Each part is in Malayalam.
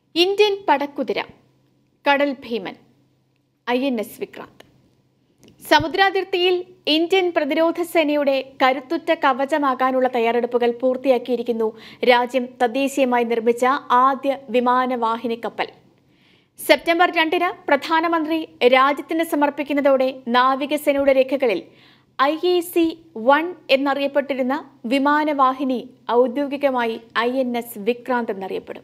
ഇന്ത്യൻ പടക്കുതിര കടൽ ഭീമൻ ഐ എൻ എസ് വിക്രാന്ത് സമുദ്രാതിർത്തിയിൽ ഇന്ത്യൻ പ്രതിരോധ സേനയുടെ കരുത്തുറ്റ കവചമാകാനുള്ള തയ്യാറെടുപ്പുകൾ പൂർത്തിയാക്കിയിരിക്കുന്നു രാജ്യം തദ്ദേശീയമായി നിർമ്മിച്ച ആദ്യ വിമാനവാഹിനി കപ്പൽ സെപ്റ്റംബർ രണ്ടിന് പ്രധാനമന്ത്രി രാജ്യത്തിന് സമർപ്പിക്കുന്നതോടെ നാവികസേനയുടെ രേഖകളിൽ ഐ എ സി വൺ എന്നറിയപ്പെട്ടിരുന്ന വിമാനവാഹിനി ഔദ്യോഗികമായി ഐ എൻ എസ് വിക്രാന്ത് എന്നറിയപ്പെടും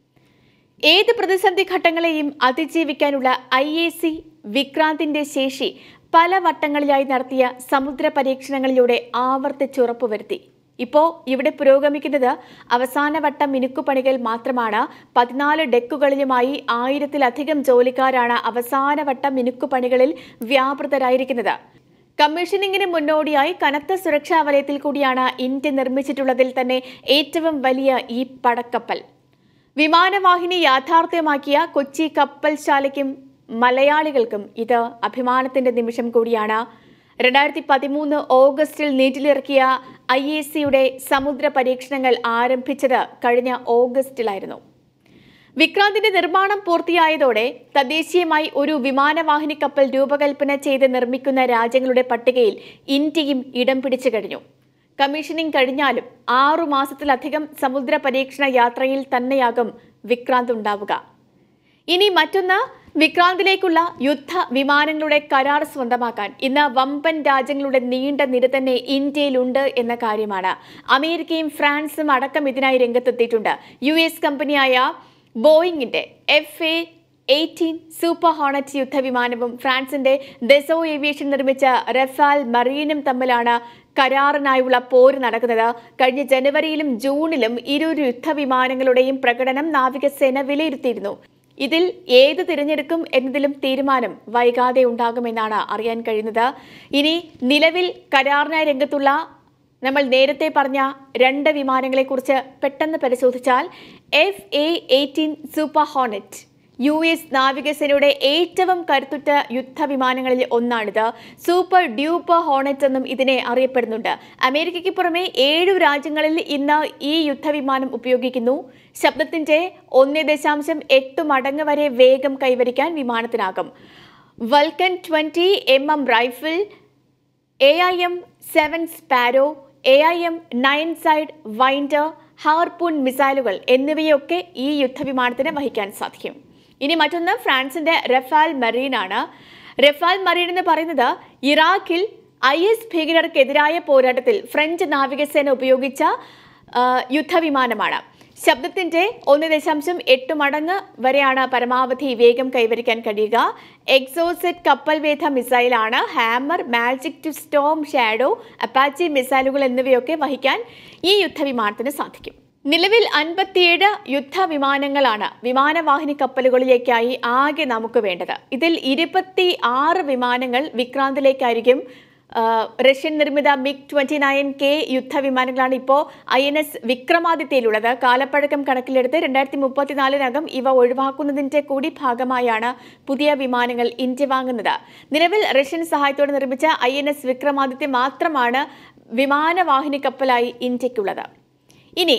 ഏത് പ്രതിസന്ധി ഘട്ടങ്ങളെയും അതിജീവിക്കാനുള്ള ഐ എ സി വിക്രാന്തിന്റെ ശേഷി പല വട്ടങ്ങളിലായി നടത്തിയ സമുദ്ര പരീക്ഷണങ്ങളിലൂടെ ആവർത്തിച്ചുറപ്പുവരുത്തി ഇപ്പോൾ ഇവിടെ പുരോഗമിക്കുന്നത് അവസാന വട്ട മിനുക്കുപണികൾ മാത്രമാണ് പതിനാല് ഡെക്കുകളിലുമായി ആയിരത്തിലധികം ജോലിക്കാരാണ് അവസാന വട്ട മിനുക്കുപണികളിൽ വ്യാപൃതരായിരിക്കുന്നത് കമ്മീഷനിങ്ങിന് മുന്നോടിയായി കനത്ത സുരക്ഷാ വലയത്തിൽ കൂടിയാണ് ഇന്ത്യ നിർമ്മിച്ചിട്ടുള്ളതിൽ തന്നെ ഏറ്റവും വലിയ ഈ പടക്കപ്പൽ വിമാനവാഹിനി യാഥാർത്ഥ്യമാക്കിയ കൊച്ചി കപ്പൽശാലയ്ക്കും മലയാളികൾക്കും ഇത് അഭിമാനത്തിന്റെ നിമിഷം കൂടിയാണ് രണ്ടായിരത്തി പതിമൂന്ന് ഓഗസ്റ്റിൽ നീറ്റിലിറക്കിയ ഐ എ സിയുടെ സമുദ്ര പരീക്ഷണങ്ങൾ ആരംഭിച്ചത് കഴിഞ്ഞ ഓഗസ്റ്റിലായിരുന്നു വിക്രാന്തിന്റെ നിർമ്മാണം പൂർത്തിയായതോടെ തദ്ദേശീയമായി ഒരു വിമാനവാഹിനി കപ്പൽ രൂപകൽപ്പന ചെയ്ത് നിർമ്മിക്കുന്ന രാജ്യങ്ങളുടെ പട്ടികയിൽ ഇന്ത്യയും ഇടം പിടിച്ചു കഴിഞ്ഞു കമ്മീഷനിംഗ് കഴിഞ്ഞാലും ആറു മാസത്തിലധികം സമുദ്ര പരീക്ഷണ യാത്രയിൽ തന്നെയാകും വിക്രാന്ത് ഉണ്ടാവുക ഇനി മറ്റൊന്ന് വിക്രാന്തിലേക്കുള്ള യുദ്ധ വിമാനങ്ങളുടെ കരാർ സ്വന്തമാക്കാൻ ഇന്ന് വമ്പൻ രാജ്യങ്ങളുടെ നീണ്ട നിര തന്നെ ഇന്ത്യയിലുണ്ട് എന്ന കാര്യമാണ് അമേരിക്കയും ഫ്രാൻസും അടക്കം ഇതിനായി രംഗത്തെത്തിയിട്ടുണ്ട് യു എസ് കമ്പനിയായ ബോയിങ്ങിന്റെ F A eighteen super hornet യുദ്ധവിമാനവും ഫ്രാൻസിന്റെ ദെസോ ഏവിയേഷൻ നിർമ്മിച്ച റഫാൽ മറീനും തമ്മിലാണ് കരാറിനായുള്ള പോര് നടക്കുന്നത് കഴിഞ്ഞ ജനുവരിയിലും ജൂണിലും ഇരു യുദ്ധവിമാനങ്ങളുടെയും പ്രകടനം നാവികസേന വിലയിരുത്തിയിരുന്നു ഇതിൽ ഏത് തിരഞ്ഞെടുക്കും എന്നതിലും തീരുമാനം വൈകാതെ ഉണ്ടാകുമെന്നാണ് അറിയാൻ കഴിയുന്നത് ഇനി നിലവിൽ കരാറിനായി രംഗത്തുള്ള നമ്മൾ നേരത്തെ പറഞ്ഞ രണ്ട് വിമാനങ്ങളെക്കുറിച്ച് പെട്ടെന്ന് പരിശോധിച്ചാൽ F A eighteen super hornet U S നാവികസേനയുടെ ഏറ്റവും കരുത്തുറ്റ യുദ്ധവിമാനങ്ങളിൽ ഒന്നാണിത് സൂപ്പർ ഡ്യൂപ്പർ ഹോണറ്റ് എന്നും ഇതിനെ അറിയപ്പെടുന്നുണ്ട് അമേരിക്കയ്ക്ക് പുറമെ ഏഴു രാജ്യങ്ങളിൽ ഇന്ന് ഈ യുദ്ധവിമാനം ഉപയോഗിക്കുന്നു ശബ്ദത്തിന്റെ ഒന്ന് ദശാംശം എട്ട് മടങ്ങ് വരെ വേഗം കൈവരിക്കാൻ വിമാനത്തിനാകും Vulcan twenty M M rifle A I M seven sparrow A I M nine sidewinder harpoon മിസൈലുകൾ എന്നിവയൊക്കെ ഈ യുദ്ധവിമാനത്തിന് വഹിക്കാൻ സാധിക്കും ഇനി മറ്റൊന്ന് ഫ്രാൻസിന്റെ റഫാൽ മറീനാണ് റഫാൽ മറീൻ എന്ന് പറയുന്നത് ഇറാഖിൽ ഐ എസ് ഭീകരർക്കെതിരായ പോരാട്ടത്തിൽ ഫ്രഞ്ച് നാവികസേന ഉപയോഗിച്ച ആ, യുദ്ധവിമാനമാണ് ശബ്ദത്തിന്റെ ഒന്ന് ദശാംശം എട്ട് മടങ്ങ് വരെയാണ് പരമാവധി വേഗം കൈവരിക്കാൻ കഴിയുക എക്സോസെറ്റ് കപ്പൽ വേധ മിസൈലാണ് Hammer Magic two Storm Shadow Apache മിസൈലുകൾ എന്നിവയൊക്കെ വഹിക്കാൻ ഈ യുദ്ധവിമാനത്തിന് സാധിക്കും നിലവിൽ അൻപത്തിയേഴ് യുദ്ധവിമാനങ്ങളാണ് വിമാനവാഹിനി കപ്പലുകളിലേക്കായി ആകെ നമുക്ക് വേണ്ടത് ഇതിൽ ഇരുപത്തി ആറ് വിമാനങ്ങൾ വിക്രാന്തിലേക്കായിരിക്കും ആ, റഷ്യൻ നിർമ്മിത മിഗ് ട്വന്റി നയൻ കെ യുദ്ധവിമാനങ്ങളാണ് ഇപ്പോൾ ഐ എൻ എസ് വിക്രമാദിത്യയിലുള്ളത് കാലപ്പഴക്കം കണക്കിലെടുത്ത് രണ്ടായിരത്തി മുപ്പത്തിനാലിനകം ഇവ ഒഴിവാക്കുന്നതിന്റെ കൂടി ഭാഗമായാണ് പുതിയ വിമാനങ്ങൾ ഇന്ത്യ വാങ്ങുന്നത് നിലവിൽ റഷ്യൻ സഹായത്തോടെ നിർമ്മിച്ച ഐ എൻ എസ് വിക്രമാദിത്യ മാത്രമാണ് വിമാനവാഹിനി കപ്പലായി ഇന്ത്യക്കുള്ളത് ഇനി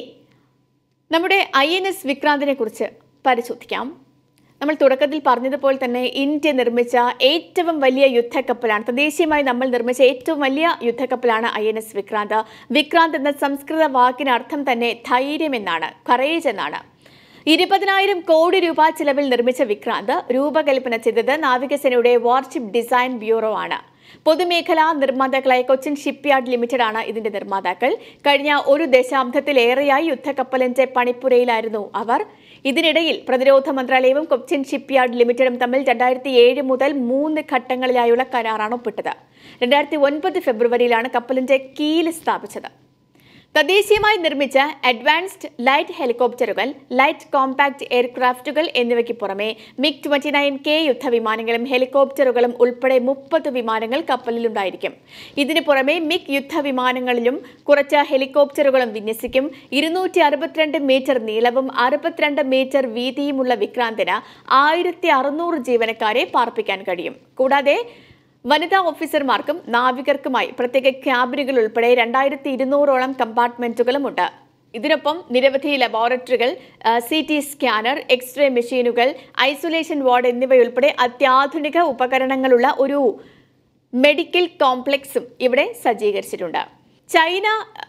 നമ്മുടെ ഐ എൻ എസ് വിക്രാന്തിനെ കുറിച്ച് പരിശോധിക്കാം നമ്മൾ തുടക്കത്തിൽ പറഞ്ഞതുപോലെ തന്നെ ഇന്ത്യ നിർമ്മിച്ച ഏറ്റവും വലിയ യുദ്ധക്കപ്പലാണ് തദ്ദേശീയമായി നമ്മൾ നിർമ്മിച്ച ഏറ്റവും വലിയ യുദ്ധക്കപ്പലാണ് I N S Vikrant Vikrant എന്ന സംസ്കൃത വാക്കിന് അർത്ഥം തന്നെ ധൈര്യം എന്നാണ് കറേജ് എന്നാണ് ഇരുപതിനായിരം കോടി രൂപ ചിലവിൽ നിർമ്മിച്ച വിക്രാന്ത് രൂപകൽപ്പന ചെയ്തത് നാവികസേനയുടെ വാർഷിപ്പ് ഡിസൈൻ ബ്യൂറോ ആണ് പൊതുമേഖലാ നിർമ്മാതാക്കളായ കൊച്ചിൻ ഷിപ്പ്യാർഡ് ലിമിറ്റഡ് ആണ് ഇതിന്റെ നിർമ്മാതാക്കൾ കഴിഞ്ഞ ഒരു ദശാബ്ദത്തിലേറെയായി യുദ്ധക്കപ്പലിന്റെ പണിപ്പുരയിലായിരുന്നു അവർ ഇതിനിടയിൽ പ്രതിരോധ മന്ത്രാലയവും കൊച്ചിൻ ഷിപ്പ്യാർഡ് ലിമിറ്റഡും തമ്മിൽ രണ്ടായിരത്തി ഏഴ് മുതൽ മൂന്ന് ഘട്ടങ്ങളിലായുള്ള കരാറാണ് ഒപ്പിട്ടത് രണ്ടായിരത്തി ഒൻപത് ഫെബ്രുവരിയിലാണ് കപ്പലിന്റെ കീല് സ്ഥാപിച്ചത് തദ്ദേശീയമായി നിർമ്മിച്ച അഡ്വാൻസ്ഡ് ലൈറ്റ് ഹെലികോപ്റ്ററുകൾ ലൈറ്റ് കോമ്പാക്ട് എയർക്രാഫ്റ്റുകൾ എന്നിവയ്ക്ക് പുറമെ മിഗ് ട്വന്റി നയൻ കെ യുദ്ധവിമാനങ്ങളും ഹെലികോപ്റ്ററുകളും ഉൾപ്പെടെ മുപ്പത് വിമാനങ്ങൾ കപ്പലിലുണ്ടായിരിക്കും ഇതിനു പുറമെ മിഗ് യുദ്ധവിമാനങ്ങളിലും കുറച്ച് ഹെലികോപ്റ്ററുകളും വിന്യസിക്കും ഇരുന്നൂറ്റി അറുപത്തിരണ്ട് മീറ്റർ നീളവും അറുപത്തിരണ്ട് മീറ്റർ വീതിയുമുള്ള വിക്രാന്തിന് ആയിരത്തി അറുന്നൂറ് ജീവനക്കാരെ പാർപ്പിക്കാൻ കഴിയും കൂടാതെ വനിതാ ഓഫീസർമാർക്കും നാവികർക്കുമായി പ്രത്യേക ക്യാബിനുകൾ ഉൾപ്പെടെ രണ്ടായിരത്തി ഇരുന്നൂറോളം കമ്പാർട്ട്മെന്റുകളുമുണ്ട് ഇതിനൊപ്പം നിരവധി ലബോറട്ടറികൾ സി ടി സ്കാനർ എക്സ്റേ മെഷീനുകൾ ഐസൊലേഷൻ വാർഡ് എന്നിവയുൾപ്പെടെ അത്യാധുനിക ഉപകരണങ്ങളുള്ള ഒരു മെഡിക്കൽ കോംപ്ലക്സും ഇവിടെ സജ്ജീകരിച്ചിട്ടുണ്ട് ചൈന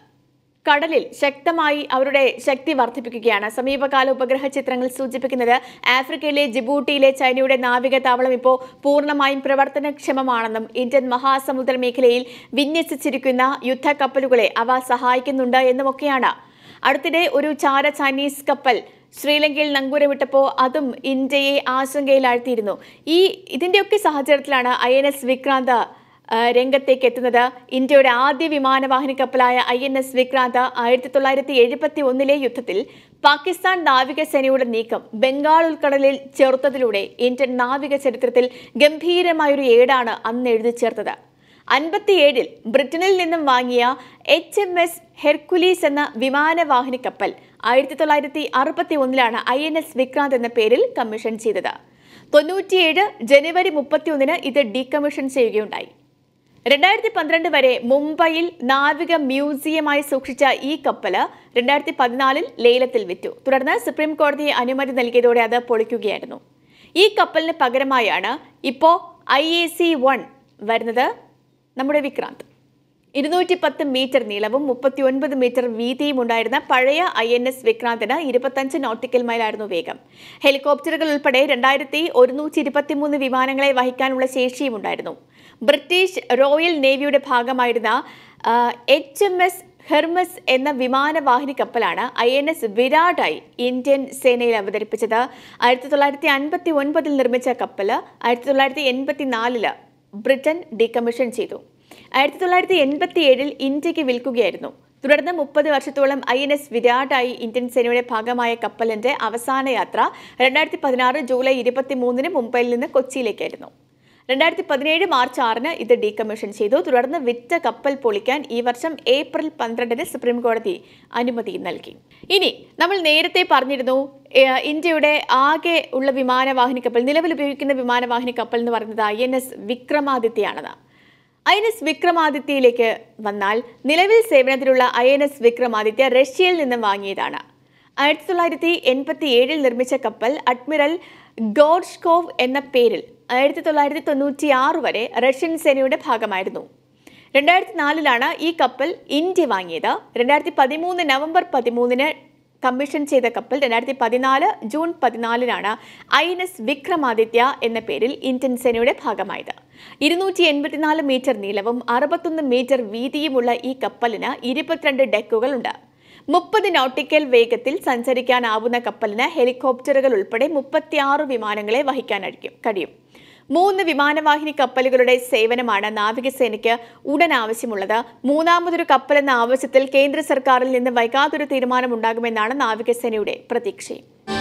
കടലിൽ ശക്തമായി അവരുടെ ശക്തി വർദ്ധിപ്പിക്കുകയാണ് സമീപകാല ഉപഗ്രഹ ചിത്രങ്ങൾ സൂചിപ്പിക്കുന്നത് ആഫ്രിക്കയിലെ ജിബൂട്ടിയിലെ ചൈനയുടെ നാവിക താവളം ഇപ്പോൾ പൂർണ്ണമായും പ്രവർത്തനക്ഷമമാണെന്നും ഇന്ത്യൻ മഹാസമുദ്ര മേഖലയിൽ വിന്യസിച്ചിരിക്കുന്ന യുദ്ധക്കപ്പലുകളെ അവ സഹായിക്കുന്നുണ്ട് എന്നുമൊക്കെയാണ് അടുത്തിടെ ഒരു ചാര ചൈനീസ് കപ്പൽ ശ്രീലങ്കയിൽ നങ്കൂരമിട്ടപ്പോൾ അതും ഇന്ത്യയെ ആശങ്കയിലാഴ്ത്തിയിരുന്നു ഈ ഇതിന്റെയൊക്കെ സാഹചര്യത്തിലാണ് ഐ എൻ എസ് വിക്രാന്ത് ആ, രംഗത്തേക്ക് എത്തുന്നത് ഇന്ത്യയുടെ ആദ്യ വിമാനവാഹിനി കപ്പലായ ഐ എൻ എസ് വിക്രാന്ത് ആയിരത്തി തൊള്ളായിരത്തി എഴുപത്തി ഒന്നിലെ യുദ്ധത്തിൽ പാകിസ്ഥാൻ നാവികസേനയുടെ നീക്കം ബംഗാൾ ഉൾക്കടലിൽ ചെറുത്തതിലൂടെ ഇന്ത്യൻ നാവിക ചരിത്രത്തിൽ ഗംഭീരമായൊരു ഏടാണ് അന്ന് എഴുതി ചേർത്തത് അൻപത്തിയേഴിൽ ബ്രിട്ടനിൽ നിന്നും വാങ്ങിയ എച്ച് എം എസ് ഹെർക്കുലീസ് എന്ന വിമാനവാഹിനി കപ്പൽ ആയിരത്തി തൊള്ളായിരത്തി അറുപത്തി ഒന്നിലാണ് ഐ എൻ എസ് വിക്രാന്ത് എന്ന പേരിൽ കമ്മീഷൻ ചെയ്തത് തൊണ്ണൂറ്റിയേഴ് ജനുവരി മുപ്പത്തിയൊന്നിന് ഇത് ഡീകമ്മീഷൻ ചെയ്യുകയുണ്ടായി രണ്ടായിരത്തി പന്ത്രണ്ട് വരെ മുംബൈയിൽ നാവിക മ്യൂസിയമായി സൂക്ഷിച്ച ഈ കപ്പല് രണ്ടായിരത്തി പതിനാലിൽ ലേലത്തിൽ വിറ്റു തുടർന്ന് സുപ്രീം കോടതി അനുമതി നൽകിയതോടെ അത് പൊളിക്കുകയായിരുന്നു ഈ കപ്പലിന് പകരമായാണ് ഇപ്പോൾ ഐ എ സി വൺ വരുന്നത് നമ്മുടെ വിക്രാന്ത് ഇരുന്നൂറ്റി പത്ത് മീറ്റർ നീളവും മുപ്പത്തി ഒൻപത് മീറ്റർ വീതിയും ഉണ്ടായിരുന്ന പഴയ ഐ എൻ എസ് വിക്രാന്തിന് ഇരുപത്തഞ്ച് നോട്ടിക്കൽ മൈലായിരുന്നു വേഗം ഹെലികോപ്റ്ററുകൾ ഉൾപ്പെടെ രണ്ടായിരത്തി ഒരുന്നൂറ്റി ഇരുപത്തിമൂന്ന് വിമാനങ്ങളെ വഹിക്കാനുള്ള ശേഷിയും ഉണ്ടായിരുന്നു ബ്രിട്ടീഷ് റോയൽ നേവിയുടെ ഭാഗമായിരുന്ന എച്ച് എം എസ് ഹെർമസ് എന്ന വിമാനവാഹിനി കപ്പലാണ് ഐ എൻ എസ് വിരാടായി ഇന്ത്യൻ സേനയിൽ അവതരിപ്പിച്ചത് ആയിരത്തി തൊള്ളായിരത്തി അൻപത്തി ഒൻപതിൽ നിർമ്മിച്ച കപ്പല് ആയിരത്തി തൊള്ളായിരത്തി എൺപത്തി നാലില് ബ്രിട്ടൻ ഡീകമ്മീഷൻ ചെയ്തു ആയിരത്തി തൊള്ളായിരത്തി എൺപത്തി ഏഴിൽ ഇന്ത്യക്ക് വിൽക്കുകയായിരുന്നു തുടർന്ന് മുപ്പത് വർഷത്തോളം ഐ എൻ എസ് വിരാടായി ഇന്ത്യൻ സേനയുടെ ഭാഗമായ കപ്പലിന്റെ അവസാന യാത്ര രണ്ടായിരത്തി പതിനാറ് ജൂലൈ ഇരുപത്തി മൂന്നിന് മുംബൈയിൽ നിന്ന് കൊച്ചിയിലേക്കായിരുന്നു രണ്ടായിരത്തി പതിനേഴ് മാർച്ച് ആറിന് ഇത് ഡീകമ്മീഷൻ ചെയ്തു തുടർന്ന് വിറ്റ കപ്പൽ പൊളിക്കാൻ ഈ വർഷം ഏപ്രിൽ പന്ത്രണ്ടിന് സുപ്രീം കോടതി അനുമതി നൽകി ഇനി നമ്മൾ നേരത്തെ പറഞ്ഞിരുന്നു ഏഹ്, ഇന്ത്യയുടെ ആകെ ഉള്ള വിമാനവാഹിനി കപ്പൽ നിലവിൽ ഉപയോഗിക്കുന്ന വിമാനവാഹിനി കപ്പൽ എന്ന് പറയുന്നത് ഐ എൻ എസ് വിക്രമാദിത്യയാണെന്ന് ഐ എൻ എസ് വിക്രമാദിത്യയിലേക്ക് വന്നാൽ നിലവിൽ സേവനത്തിലുള്ള ഐ എൻ എസ് വിക്രമാദിത്യ റഷ്യയിൽ നിന്നും വാങ്ങിയതാണ് ആയിരത്തി തൊള്ളായിരത്തി എൺപത്തി ഏഴിൽ നിർമ്മിച്ച കപ്പൽ അഡ്മിറൽ ഗോഡ്ഷ്കോവ് എന്ന പേരിൽ ആയിരത്തി തൊള്ളായിരത്തി തൊണ്ണൂറ്റി ആറ് വരെ റഷ്യൻ സേനയുടെ ഭാഗമായിരുന്നു രണ്ടായിരത്തി നാലിലാണ് ഈ കപ്പൽ ഇന്ത്യ വാങ്ങിയത് രണ്ടായിരത്തി പതിമൂന്ന് നവംബർ പതിമൂന്നിന് കമ്മീഷൻ ചെയ്ത കപ്പൽ രണ്ടായിരത്തി പതിനാല് ജൂൺ പതിനാലിനാണ് ഐ എൻ എസ് വിക്രമാദിത്യ എന്ന പേരിൽ ഇന്ത്യൻ സേനയുടെ ഭാഗമായത് ഇരുന്നൂറ്റി എൺപത്തിനാല് മീറ്റർ നീളവും അറുപത്തൊന്ന് മീറ്റർ വീതിയുമുള്ള ഈ കപ്പലിന് ഇരുപത്തിരണ്ട് ഡെക്കുകളുണ്ട് മുപ്പത് നോട്ടിക്കൽ വേഗത്തിൽ സഞ്ചരിക്കാനാവുന്ന കപ്പലിന് ഹെലികോപ്റ്ററുകൾ ഉൾപ്പെടെ മുപ്പത്തിയാറ് വിമാനങ്ങളെ വഹിക്കാനഴിക്കും കഴിയും മൂന്ന് വിമാനവാഹിനി കപ്പലുകളുടെ സേവനമാണ് നാവികസേനയ്ക്ക് ഉടൻ ആവശ്യമുള്ളത് മൂന്നാമതൊരു കപ്പൽ എന്ന ആവശ്യത്തിൽ കേന്ദ്ര സർക്കാരിൽ നിന്ന് വൈകാതൊരു തീരുമാനമുണ്ടാകുമെന്നാണ് നാവികസേനയുടെ പ്രതീക്ഷയും